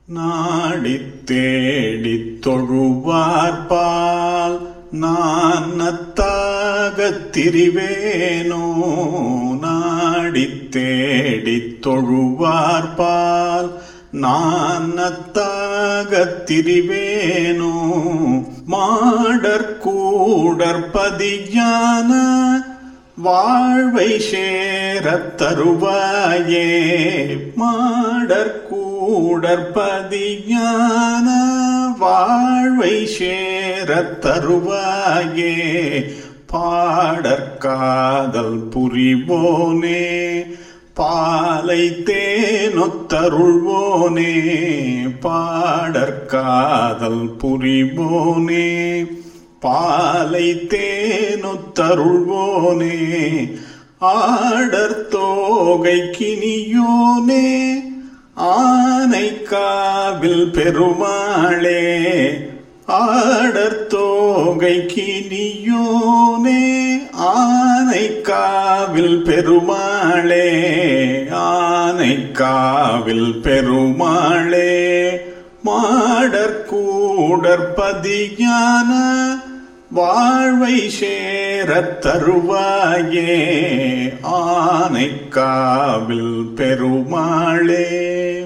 நாடித் தேடித் தொழுவார்பால் நான் நத்தாகத் திரிவேனோ நாடித் தேடித் தொழுவார்பால் நான் நத்தாகத் திரிவேனோ மாடற்கூடற்பதியான வாழ்வை சேரத் தருவாயே மாடற்கூடற்பதியான வாழ்வை சேரத் தருவாயே பாடற்காதல் புரிவோனே பாலை தேனொத்தருள்வோனே பாடற்காதல் புரிவோனே பாலை தேனொத்தருள்வோனே ஆடர் தோகை கினியோனே ஆனை காவில் பெருமாளே ஆடர் தோகை கினியோனே ஆனை காவில் பெருமாளே ஆனை காவில் பெருமாளே மாடற்கூடற்பதியான வாழ்வை சேரத் தருவாயே ஆனை காவில் பெருமாளே